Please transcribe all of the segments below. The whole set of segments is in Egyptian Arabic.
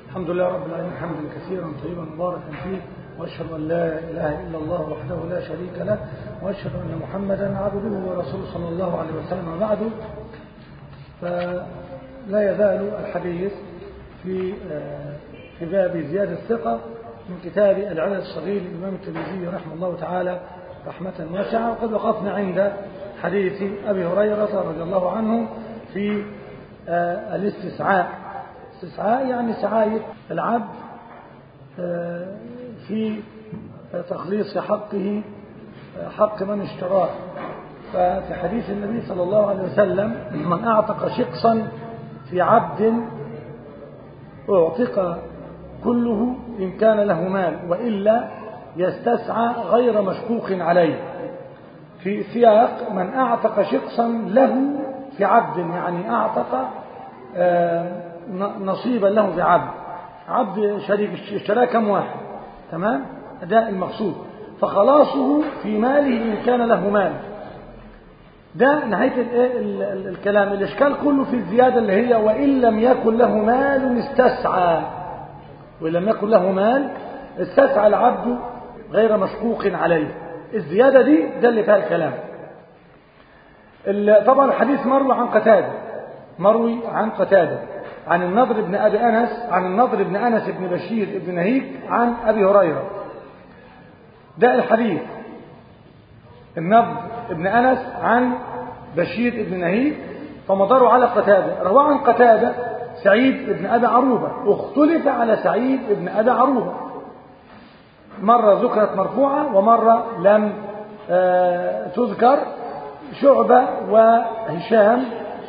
الحمد لله رب العالمين حمدا كثيرا طيبا مباركا فيه واشهد ان لا اله الا الله وحده لا شريك له واشهد ان محمدا عبده ورسوله صلى الله عليه وسلم وبعد فلا يزال الحديث في في باب زياده الثقه من كتاب العلل الصغير للامام الترمذي رحمه الله تعالى رحمه واسعه وقد وقفنا عند حديث ابي هريره رضي الله عنه في الاستسعاء استسعاء يعني سعاية العبد في تخليص حقه حق من اشتراه ففي حديث النبي صلى الله عليه وسلم من أعتق شقصا في عبد أعتق كله إن كان له مال وإلا يستسعى غير مشكوك عليه في سياق من أعتق شقصا له في عبد يعني أعتق نصيبا له في عبد عبد شريك اشتراه كم واحد تمام ده المقصود فخلاصه في ماله إن كان له مال ده نهاية الكلام الإشكال كله في الزيادة اللي هي وإن لم يكن له مال استسعى وإن لم يكن له مال استسعى العبد غير مشكوك عليه الزيادة دي ده اللي فيها الكلام طبعا الحديث مروي عن قتادة مروي عن قتادة عن النضر بن أبي أنس عن النضر بن أنس بن بشير بن نهيك عن أبي هريرة ده الحديث النضر بن أنس عن بشير بن نهيك فمضروا على قتادة رواه عن قتادة سعيد بن أبي عروبة اختلف على سعيد بن أبي عروبة مرة ذكرت مرفوعة ومرة لم آه تذكر شعبة وهشام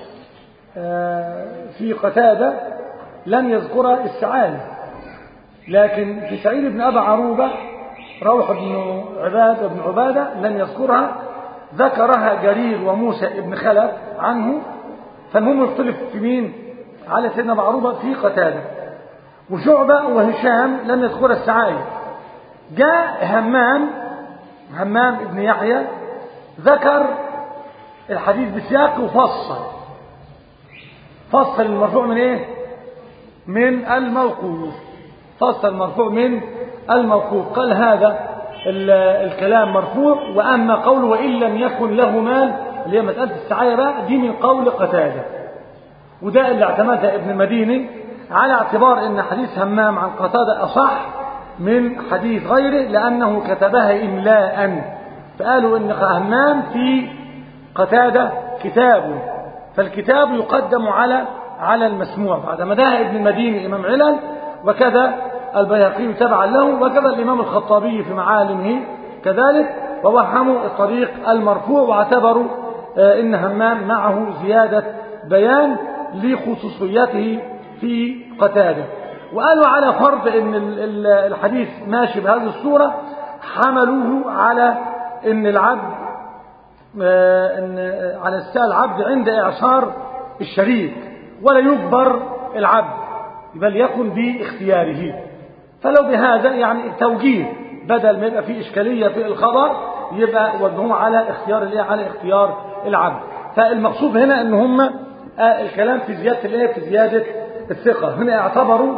في قتادة لم يذكر السعادة لكن في سعيد بن أبا عروبة روح بن عبادة بن عبادة لم يذكرها ذكرها جرير وموسى بن خلف عنه فالمهم يختلف في مين على سيدنا أبا عروبة في قتادة وشعبة وهشام لم يذكر السعاية جاء همام همام بن يحيى ذكر الحديث بسياق وفصل فصل المرفوع من ايه من الموقوف فصل المرفوع من الموقوف قال هذا الكلام مرفوع واما قوله وان لم يكن له مال اللي هي مساله السعايه بقى دي من قول قتاده وده اللي اعتمدها ابن المديني على اعتبار ان حديث همام عن قتاده اصح من حديث غيره لانه كتبها املاء فقالوا ان همام في قتاده كتابه فالكتاب يقدم على على المسموع بعد مداها ابن المديني إمام علل وكذا البيهقي تبعا له وكذا الإمام الخطابي في معالمه كذلك ووهموا الطريق المرفوع واعتبروا إن همام معه زيادة بيان لخصوصيته في قتادة وقالوا على فرض ان الحديث ماشي بهذه الصورة حملوه على ان العبد ان على استاء العبد عند اعصار الشريك ولا يجبر العبد بل يكن باختياره فلو بهذا يعني التوجيه بدل ما يبقى فيه اشكاليه في الخبر يبقى وجهوه على اختيار الايه على اختيار العبد فالمقصود هنا ان هم الكلام في زياده الايه في زياده الثقه هنا اعتبروا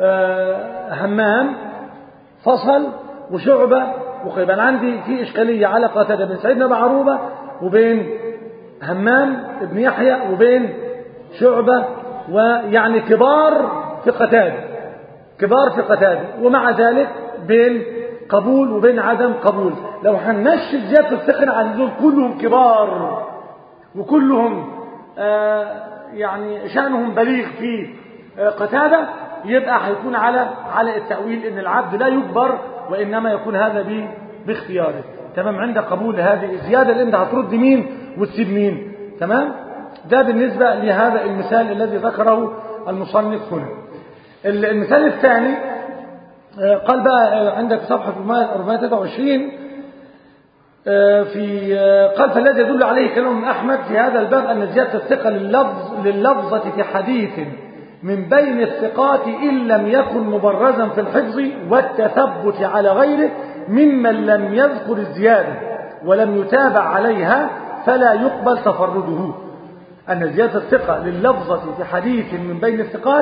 همام فصل وشعبه وقيبا عندي في إشكالية على قتادة بن سعيد بن عروبة وبين همام بن يحيى وبين شعبة ويعني كبار في قتادة كبار في قتادة ومع ذلك بين قبول وبين عدم قبول لو هنمشي زيادة الثقة على دول كلهم كبار وكلهم آه يعني شأنهم بليغ في آه قتادة يبقى هيكون على على التأويل ان العبد لا يجبر وإنما يكون هذا باختياره تمام عند قبول هذه الزيادة اللي انت هترد مين وتسيب مين تمام ده بالنسبة لهذا المثال الذي ذكره المصنف هنا المثال الثاني قال بقى عندك صفحة 423 في قال فالذي يدل عليه كلام أحمد في هذا الباب أن زيادة الثقة لللفظ لللفظة في حديث من بين الثقات إن لم يكن مبرزا في الحفظ والتثبت على غيره ممن لم يذكر الزيادة ولم يتابع عليها فلا يقبل تفرده أن زيادة الثقة لللفظة في حديث من بين الثقات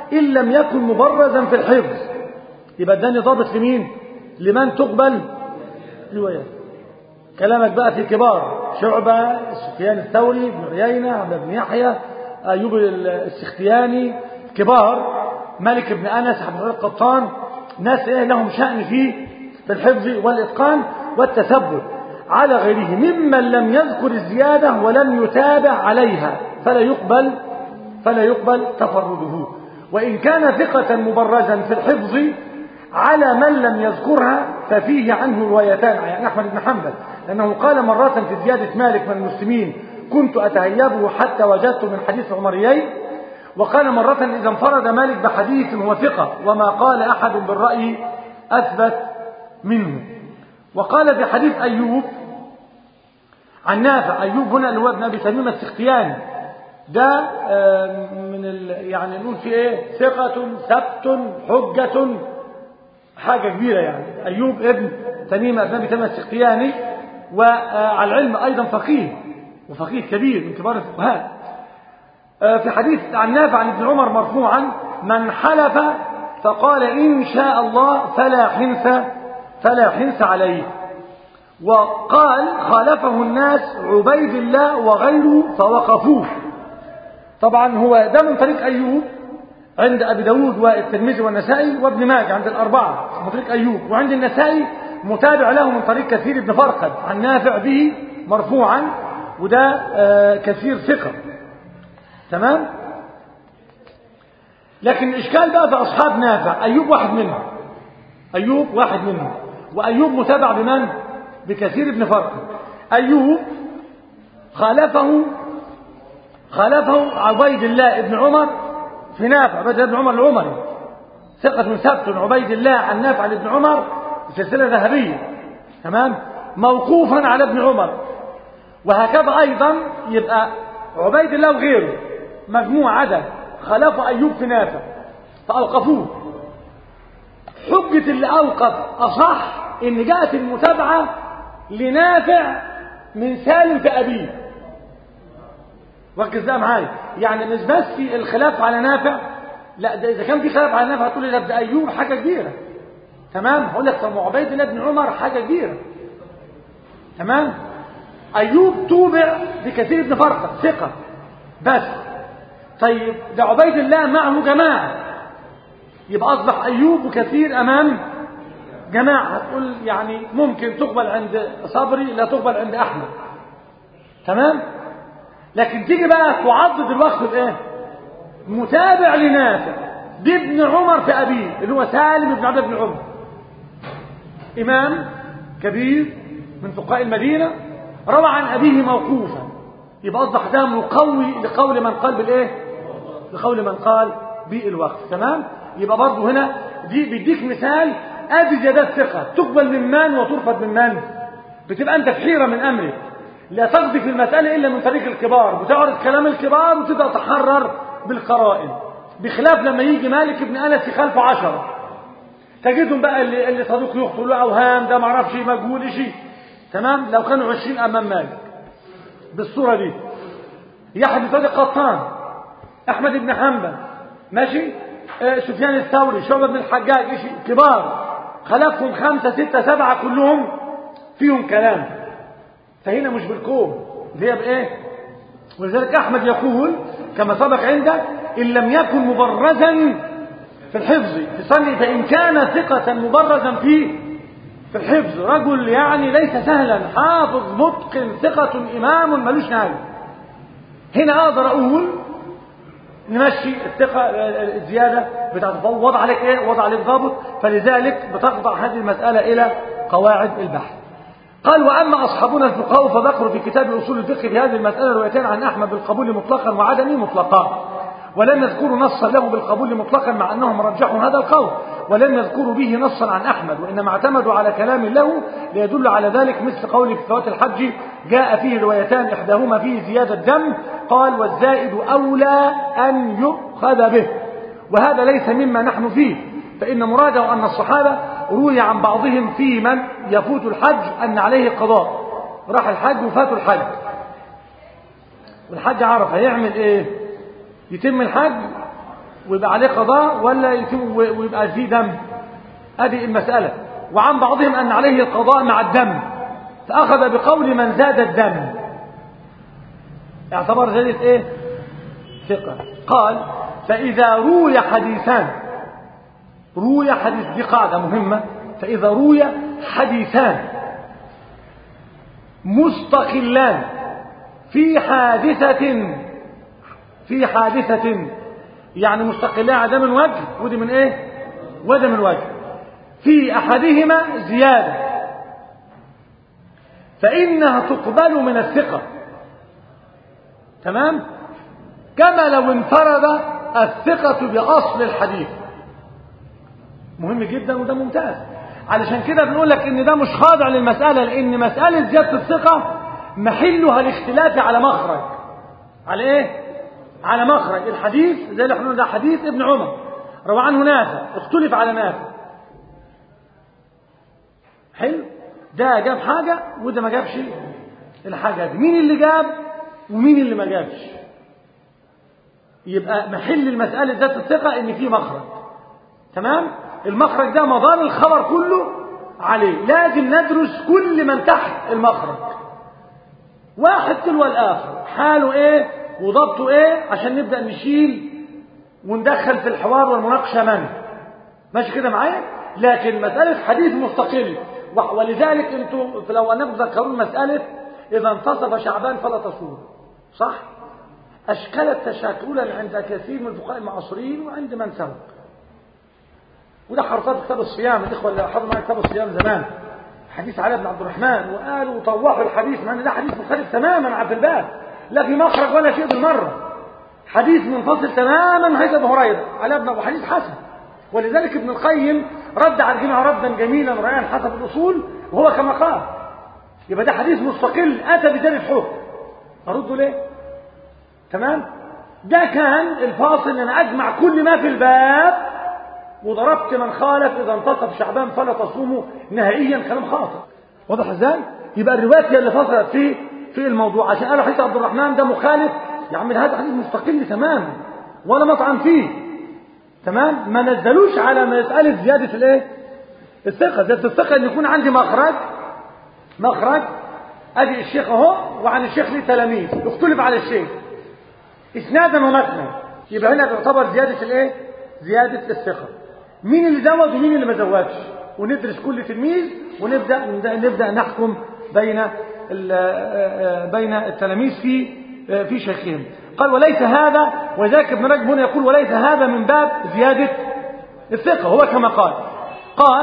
إن لم يكن مبرزا في الحفظ يبقى اداني ضابط لمين لمن تقبل روايات كلامك بقى في كبار شعبة سفيان الثوري بن عيينة عبد بن يحيى أيوب السختياني كبار مالك بن أنس عبد الرحمن القطان ناس إيه لهم شأن فيه في الحفظ والإتقان والتثبت على غيره ممن لم يذكر الزيادة ولم يتابع عليها فلا يقبل فلا يقبل تفرده وإن كان ثقة مبرزا في الحفظ على من لم يذكرها ففيه عنه روايتان يعني أحمد بن حنبل لأنه قال مرة في زيادة مالك من المسلمين كنت أتهيبه حتى وجدت من حديث عمريين وقال مرة إذا انفرد مالك بحديث هو ثقة وما قال أحد بالرأي أثبت منه وقال في حديث أيوب عن نافع أيوب هنا اللي هو ابن أبي تميم السختياني ده من ال... يعني نقول في ايه ثقة ثبت حجة حاجة كبيرة يعني أيوب ابن تميم ابن أبي تميم السختياني وعلى العلم أيضا فقيه وفقيه كبير من كبار الفقهاء في حديث عن نافع عن ابن عمر مرفوعا من حلف فقال إن شاء الله فلا حنث فلا حنث عليه وقال خالفه الناس عبيد الله وغيره فوقفوه طبعا هو ده من طريق أيوب عند أبي داود والترمذي والنسائي وابن ماجه عند الأربعة من طريق أيوب وعند النسائي متابع له من طريق كثير بن فرقد عن نافع به مرفوعا وده آه كثير ثقة تمام لكن الإشكال بقى في أصحاب نافع أيوب واحد منهم أيوب واحد منهم وأيوب متابع بمن؟ بكثير بن فرقد أيوب خالفه خالفه عبيد الله بن عمر في نافع عبيد الله بن عمر العمري ثقة ثبت عبيد الله عن نافع عن ابن عمر سلسلة ذهبية تمام موقوفا على ابن عمر وهكذا أيضا يبقى عبيد الله وغيره مجموعة عدد خلف أيوب في نافع فأوقفوه حجة اللي أوقف أصح إن جاءت المتابعة لنافع من سالم في أبيه ركز بقى معايا يعني مش بس الخلاف على نافع لا ده اذا كان في خلاف على نافع هتقول لي ده ايوب حاجه كبيره تمام هقول لك طب عبيد الله بن عمر حاجه كبيره تمام ايوب توبع بكثير بن فرقه ثقه بس طيب ده عبيد الله معه جماعه يبقى اصبح ايوب وكثير امام جماعه هتقول يعني ممكن تقبل عند صبري لا تقبل عند احمد تمام لكن تيجي بقى تعضد الوقت بايه متابع لنافع دي ابن عمر في ابيه اللي هو سالم بن عبد بن عمر امام كبير من فقهاء المدينه روى عن ابيه موقوفا يبقى اصبح ده مقوي لقول من قال بالايه لقول من قال بالوقت تمام يبقى برضه هنا دي بيديك مثال ادي زيادات ثقه تقبل من من وترفض من من بتبقى انت في حيره من امرك لا تقضي في المسألة إلا من طريق الكبار بتعرض كلام الكبار وتبدأ تحرر بالقرائن بخلاف لما يجي مالك بن أنس يخالفه عشرة تجدهم بقى اللي, اللي صديق يخطئ له أوهام ده معرفش مجهول شيء تمام لو كانوا عشرين أمام مالك بالصورة دي يحيى بن سعيد القطان أحمد بن حنبل ماشي آه سفيان الثوري شعبة بن الحجاج شيء كبار خلفهم خمسة ستة سبعة كلهم فيهم كلام فهنا مش بالكوم هي بايه ولذلك احمد يقول كما سبق عنده ان لم يكن مبرزا في الحفظ في صنع فان كان ثقة مبرزا في في الحفظ رجل يعني ليس سهلا حافظ متقن ثقة امام ملوش نهاية هنا اقدر اقول نمشي الثقة الزيادة بتاعت وضع عليك ايه وضع عليك ضابط فلذلك بتخضع هذه المسألة الى قواعد البحث قال وأما أصحابنا الفقهاء فذكروا في كتاب أصول الفقه في هذه المسألة روايتين عن أحمد بالقبول مطلقا وعدمه مطلقا ولم يذكروا نصا له بالقبول مطلقا مع أنهم رجحوا هذا القول ولم يذكروا به نصا عن أحمد وإنما اعتمدوا على كلام له ليدل على ذلك مثل قوله في فوات الحج جاء فيه روايتان إحداهما فيه زيادة دم قال والزائد أولى أن يؤخذ به وهذا ليس مما نحن فيه فإن مراده أن الصحابة روي عن بعضهم في من يفوت الحج أن عليه قضاء راح الحج وفاته الحج والحج عرف هيعمل ايه يتم الحج ويبقى عليه قضاء ولا يتم ويبقى فيه دم هذه المسألة وعن بعضهم أن عليه القضاء مع الدم فأخذ بقول من زاد الدم اعتبر زادة ايه ثقة قال فإذا روي حديثان روي حديث دي قاعدة مهمة فإذا روي حديثان مستقلان في حادثة في حادثة يعني مستقلان على من وجه ودي من ايه وده من وجه في أحدهما زيادة فإنها تقبل من الثقة تمام كما لو انفرد الثقة بأصل الحديث مهم جدا وده ممتاز علشان كده بنقول لك ان ده مش خاضع للمسألة لان مسألة زيادة الثقة محلها الاختلاف على مخرج على ايه على مخرج الحديث زي اللي احنا ده حديث ابن عمر روى عنه نافع اختلف على نافع حلو ده جاب حاجة وده ما جابش الحاجة دي مين اللي جاب ومين اللي ما جابش يبقى محل المسألة ذات الثقة ان في مخرج تمام المخرج ده مدار الخبر كله عليه لازم ندرس كل من تحت المخرج واحد تلو الآخر حاله ايه وضبطه ايه عشان نبدأ نشيل وندخل في الحوار والمناقشة من ماشي كده معايا لكن مسألة حديث مستقل ولذلك انتوا لو انكم تذكرون مسألة إذا انتصف شعبان فلا تصوم صح أشكلت تشاكلا عند كثير من الفقهاء المعاصرين وعند من سبق وده حرصات كتاب الصيام الإخوة اللي حضروا معايا كتاب الصيام زمان حديث علي بن عبد الرحمن وقالوا طوحوا الحديث مع ان ده حديث مختلف تماما عن الباب لا في مخرج ولا شيء بالمرة حديث منفصل تماما حديث ابو هريره على ابن ابو حديث حسن ولذلك ابن القيم رد على الجميع ردا جميلا رائعا حسب الاصول وهو كما قال يبقى ده حديث مستقل اتى بذلك حكم ارده ليه تمام ده كان الفاصل ان انا اجمع كل ما في الباب وضربت من خالف اذا انتصف شعبان فلا تصوموا نهائيا كلام خاطئ واضح ازاي يبقى الروايات هي اللي فصلت في في الموضوع عشان قالوا حديث عبد الرحمن ده مخالف يا عم هذا حديث مستقل تماما ولا مطعن فيه تمام ما نزلوش على مساله زياده الايه الثقه زياده الثقه ان يكون عندي مخرج مخرج ادي الشيخ اهو وعن الشيخ ليه تلاميذ يختلف على الشيخ اسنادا ومتنا يبقى هنا تعتبر زياده الايه زياده الثقه مين اللي زود ومين اللي ما زودش وندرس كل تلميذ ونبدا نبدا نحكم بين بين التلاميذ في في شيخهم قال وليس هذا وذاك ابن رجب هنا يقول وليس هذا من باب زيادة الثقة هو كما قال قال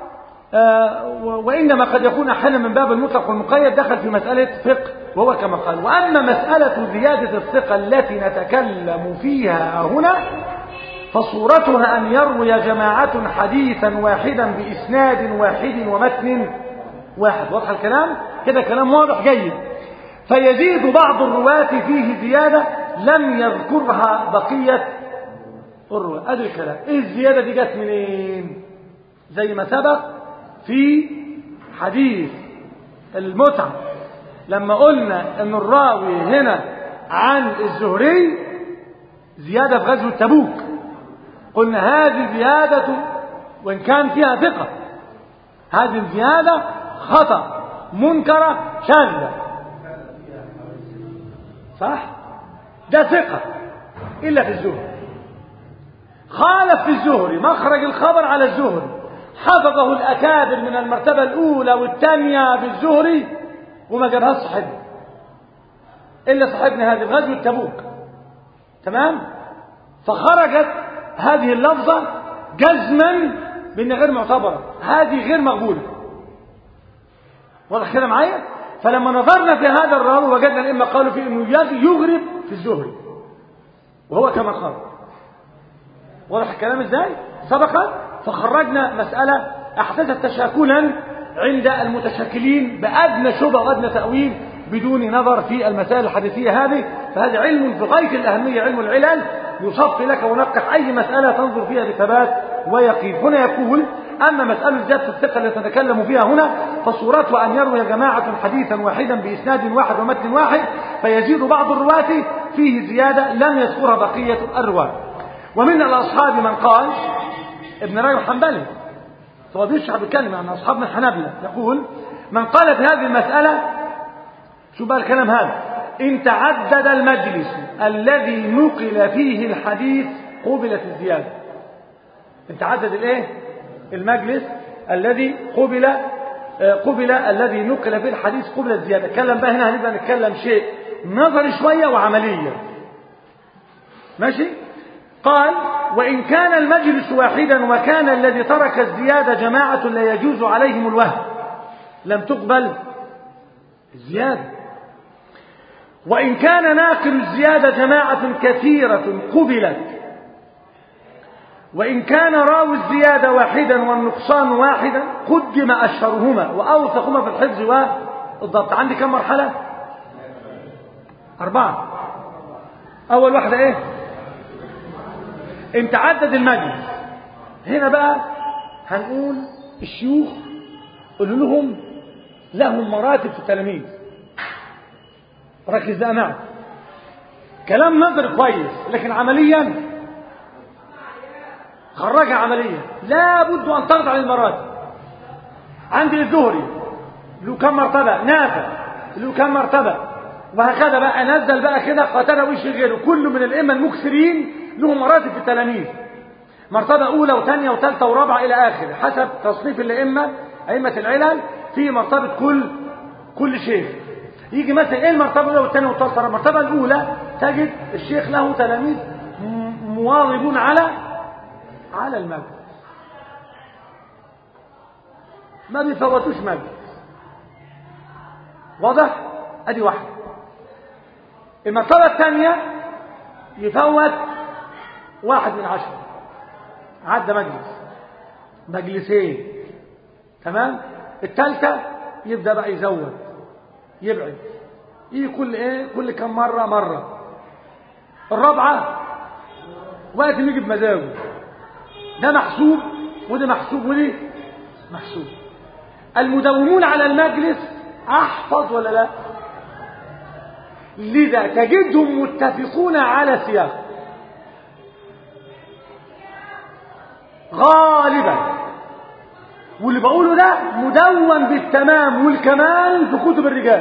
وإنما قد يكون أحيانا من باب المطلق والمقيد دخل في مسألة فقه وهو كما قال وأما مسألة زيادة الثقة التي نتكلم فيها هنا فصورتها أن يروي جماعة حديثا واحدا بإسناد واحد ومتن واحد واضح الكلام كده كلام واضح جيد فيزيد بعض الرواة فيه زيادة لم يذكرها بقية الرواة أدري الكلام إيه الزيادة دي جت منين زي ما سبق في حديث المتعة لما قلنا ان الراوي هنا عن الزهري زيادة في غزوة تبوك قلنا هذه زيادة وإن كان فيها ثقة هذه الزيادة خطأ منكرة شاذة صح ده ثقة إلا في الزهري خالف في الزهري مخرج الخبر على الزهري حفظه الأكابر من المرتبة الأولى والثانية بالزهري وما جابهاش صاحبنا إلا صاحبنا هذه غزوة تبوك تمام فخرجت هذه اللفظة جزما بأنها غير معتبرة هذه غير مقبولة واضح كده معايا فلما نظرنا في هذا الراوي وجدنا الإما قالوا فيه أنه يغرب في الزهري وهو كما قال واضح الكلام ازاي سبقا فخرجنا مسألة أحدثت تشاكلا عند المتشاكلين بأدنى شبه وأدنى تأويل بدون نظر في المسائل الحديثية هذه فهذا علم في غاية الأهمية علم العلل يصفي لك ونقح أي مسألة تنظر فيها بثبات ويقين هنا يقول أما مسألة زيادة الثقة التي نتكلم فيها هنا فصورتها أن يروي جماعة حديثا واحدا بإسناد واحد ومتن واحد فيزيد بعض الرواة فيه زيادة لم يذكرها بقية الرواة ومن الأصحاب من قال ابن رجب حنبلي هو بيشرح بالكلمة عن أصحاب من حنبلة يقول من قال في هذه المسألة شو بقى الكلام هذا إن تعدد المجلس الذي نقل فيه الحديث قبلت الزيادة إن تعدد الإيه المجلس الذي قبل قبل الذي نقل فيه الحديث قبل الزيادة اتكلم بقى هنا هنبقى نتكلم شيء نظري شوية وعملية ماشي قال وإن كان المجلس واحدا وكان الذي ترك الزيادة جماعة لا يجوز عليهم الوهم لم تقبل الزيادة وإن كان ناقل الزيادة جماعة كثيرة قبلت وإن كان راوي الزيادة واحدا والنقصان واحدا قدم أشهرهما وأوثقهما في الحفظ والضبط عندي كم مرحلة أربعة أول واحدة إيه إن تعدد المجلس هنا بقى هنقول الشيوخ قولوا لهم لهم مراتب في التلاميذ ركز بقى معي كلام نظر كويس لكن عمليا خرجها عمليا لا بد ان تخضع للمراتب عندي الزهري له كم مرتبه نافع له كم مرتبه وهكذا بقى انزل بقى كده قتاده وش غيره كل من الائمه المكثرين له مراتب في التلاميذ مرتبه اولى وثانيه وثالثه ورابعه الى اخره حسب تصنيف الائمه ائمه العلل في مرتبه كل كل شيخ يجي مثلا ايه المرتبه الاولى والثانيه والثالثه المرتبه الاولى تجد الشيخ له تلاميذ مواظبون على على المجلس ما بيفوتوش مجلس واضح ادي واحده المرتبه الثانيه يفوت واحد من عشرة عدى مجلس مجلسين تمام الثالثه يبدا بقى يزود يبعد يجي كل ايه كل كم مره مره الرابعه وقت اللي يجي بمزاجه ده محسوب وده محسوب وده محسوب المداومون على المجلس احفظ ولا لا لذا تجدهم متفقون على سياق غالبا واللي بقوله ده مدون بالتمام والكمال في كتب الرجال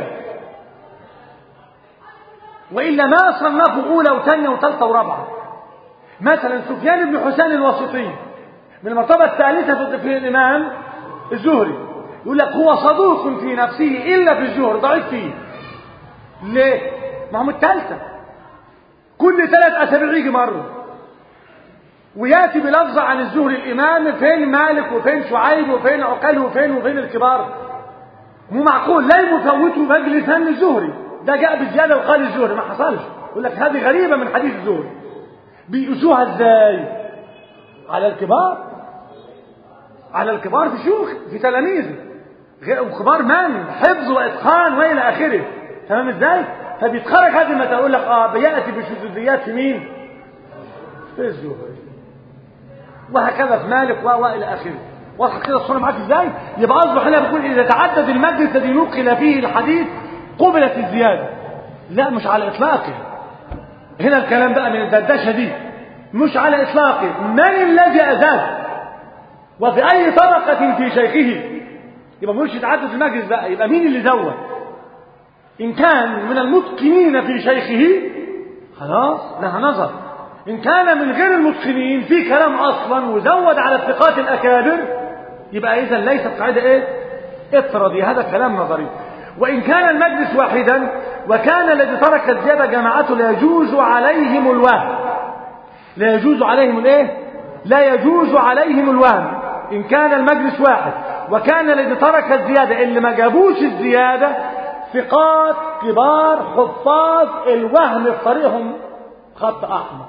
وإلا ما صنفوا أولى وثانية وثالثة ورابعة مثلا سفيان بن حسين الواسطي من المرتبة الثالثة في الإمام الزهري يقول لك هو صدوق في نفسه إلا في الزهر ضعيف فيه ليه؟ ما هم الثالثة كل ثلاث أسابيع يجي مرة وياتي بلفظ عن الزهري الامام فين مالك وفين شعيب وفين عقيل وفين وفين الكبار مو معقول لا يفوتوا مجلسا للزهري ده جاء بالزياده وقال الزهري ما حصلش يقول لك هذه غريبه من حديث الزهري بيقيسوها ازاي على الكبار على الكبار في شيوخ في تلاميذه وكبار من حفظ واتقان والى اخره تمام ازاي فبيتخرج هذه المسألة يقول لك اه بياتي بشذوذيات في مين في الزهري وهكذا في مالك والى اخره واضح كده الصوره معاك ازاي يبقى اصبح هنا بيقول اذا تعدد المجلس الذي نقل فيه الحديث قبلت الزياده لا مش على اطلاقه هنا الكلام بقى من الدردشه دي مش على اطلاقه من الذي ازاد وفي اي طبقه في شيخه يبقى مش يتعدد المجلس بقى يبقى مين اللي زود ان كان من المتقنين في شيخه خلاص لها نظر إن كان من غير المتقنين في كلام أصلا وزود على الثقات الأكابر يبقى إذا ليست قاعدة إيه؟ افترضي هذا كلام نظري وإن كان المجلس واحدا وكان الذي ترك الزيادة جماعته لا يجوز عليهم الوهم لا يجوز عليهم الإيه؟ لا يجوز عليهم الوهم إن كان المجلس واحد وكان الذي ترك الزيادة اللي ما جابوش الزيادة ثقات كبار حفاظ الوهم في طريقهم خط أحمر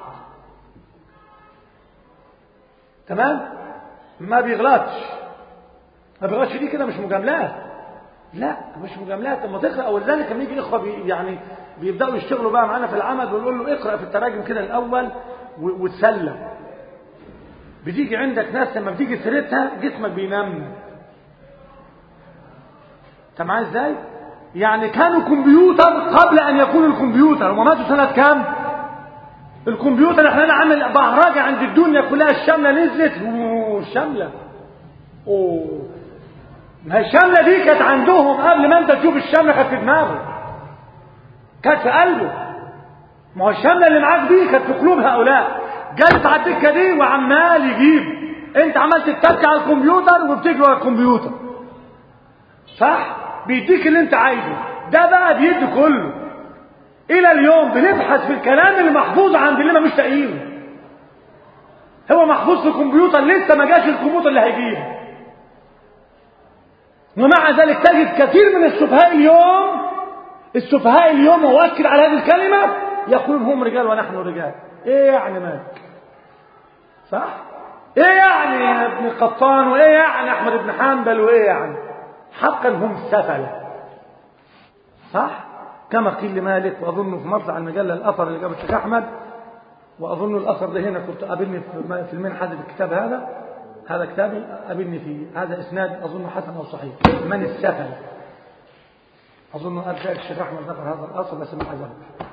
تمام ما بيغلطش ما بيغلطش دي كده مش مجاملات لا مش مجاملات لما تقرا ولذلك لما يجي اخوه بي يعني بيبداوا يشتغلوا بقى معانا في العمل بنقول له اقرا في التراجم كده الاول وتسلم بتيجي عندك ناس لما بتيجي سيرتها جسمك بينام انت معايا ازاي يعني كانوا كمبيوتر قبل ان يكونوا الكمبيوتر هم ماتوا سنه كام الكمبيوتر احنا عامل بهرجة عند الدنيا كلها الشاملة نزلت اوه الشاملة اوه ما هي الشاملة دي كانت عندهم قبل ما انت تشوف الشاملة كانت في دماغه كانت في قلبه ما هو الشاملة اللي معاك دي كانت في قلوب هؤلاء جالس على الدكة دي وعمال يجيب انت عمال تتك على الكمبيوتر وبتجري على الكمبيوتر صح بيديك اللي انت عايزه ده بقى بيدي كله الى اليوم بنبحث في الكلام اللي محفوظ عند اللي ما مش لاقيينه هو محفوظ في الكمبيوتر لسه ما جاش الكمبيوتر اللي هيجيبه ومع ذلك تجد كثير من السفهاء اليوم السفهاء اليوم واكد على هذه الكلمه يقولون هم رجال ونحن رجال ايه يعني مالك صح ايه يعني يا ابن قطان وايه يعني احمد بن حنبل وايه يعني حقا هم سفله صح كما قيل لمالك واظن في مطلع المجله الاثر اللي جابه الشيخ احمد واظن الاثر ده هنا كنت قابلني في المنحه في الكتاب هذا هذا كتابي قابلني فيه هذا اسناد اظن حسن او صحيح من السفل اظن ارجع الشيخ احمد ذكر هذا الاصل بس ما حذفه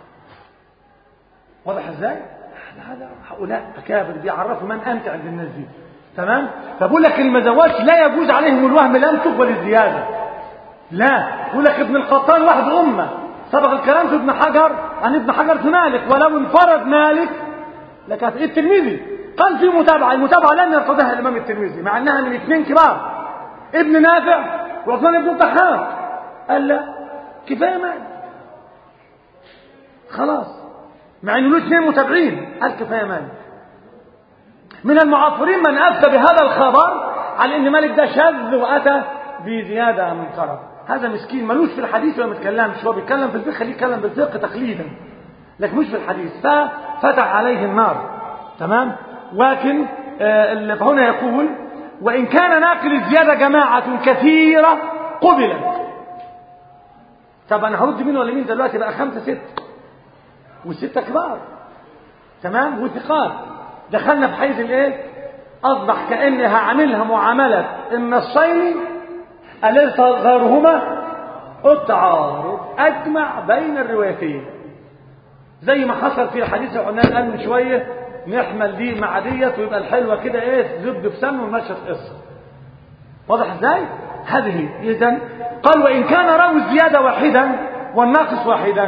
واضح ازاي هذا هؤلاء اكابر بيعرفوا من انت عند الناس دي تمام فبقول لك المزواج لا يجوز عليهم الوهم لم تقبل الزياده لا يقول لك ابن القطان واحد امه سبق الكلام في ابن حجر عن ابن حجر في مالك ولو انفرد مالك لكانت الترمذي قال في متابعه المتابعه لم يرتضيها الامام الترمذي مع انها من اثنين كبار ابن نافع وعثمان بن الضحاك قال لا كفايه مالك خلاص مع انه له اثنين متابعين قال كفايه مالك من المعاصرين من افتى بهذا الخبر على ان مالك ده شاذ واتى بزياده من كرم هذا مسكين ملوش في الحديث ولا متكلمش هو بيتكلم في الفقه خليه يتكلم بالفقه تقليدا لكن مش في الحديث ففتح عليه النار تمام لكن آه فهنا يقول وإن كان ناقل الزيادة جماعة كثيرة قبلت طب أنا هرد مين ولا مين دلوقتي بقى خمسة ستة والستة كبار تمام وثقات دخلنا في حيز الايه أصبح كأنها عاملها معاملة النصين الذي تظهرهما التعارض أجمع بين الروايتين زي ما حصل في الحديث اللي قلنا قال من شوية نحمل دي مع ديت ويبقى الحلوة كده ايه زبد في سم ومشى في قصة واضح ازاي؟ هذه إذا قال وإن كان راوي الزيادة واحدا والناقص واحدا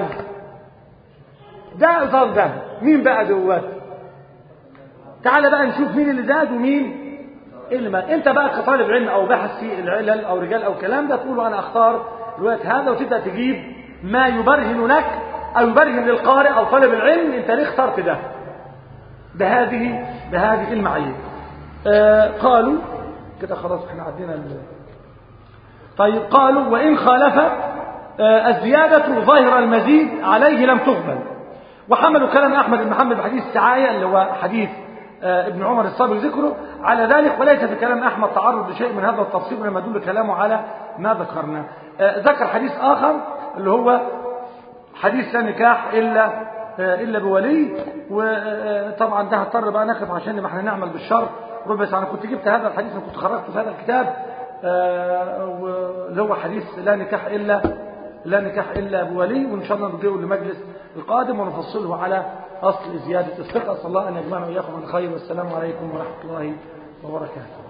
ده ظل ده مين بقى دوات تعال بقى نشوف مين اللي زاد ومين اللي ما انت بقى كطالب علم او باحث في العلل او رجال او كلام ده تقول انا اختار روايه هذا وتبدا تجيب ما يبرهن لك او يبرهن للقارئ او طالب العلم انت ليه اخترت ده بهذه بهذه المعايير آه قالوا كده خلاص احنا عدينا ال... طيب قالوا وان خالف آه الزياده ظاهر المزيد عليه لم تقبل وحملوا كلام احمد بن محمد بحديث السعايه اللي هو حديث ابن عمر السابق ذكره على ذلك وليس في كلام أحمد تعرض لشيء من هذا التفصيل لما يدل كلامه على ما ذكرنا ذكر حديث آخر اللي هو حديث لا نكاح إلا إلا بولي وطبعا ده هضطر بقى نقف عشان ما احنا نعمل بالشر ربع ساعة أنا كنت جبت هذا الحديث أنا كنت خرجت في هذا الكتاب اللي هو حديث لا نكاح إلا لا نكاح إلا بولي وإن شاء الله نرجعه لمجلس القادم ونفصله على أصل زيادة الثقة صلى الله أن يجمعنا وإياكم على خير والسلام عليكم ورحمة الله وبركاته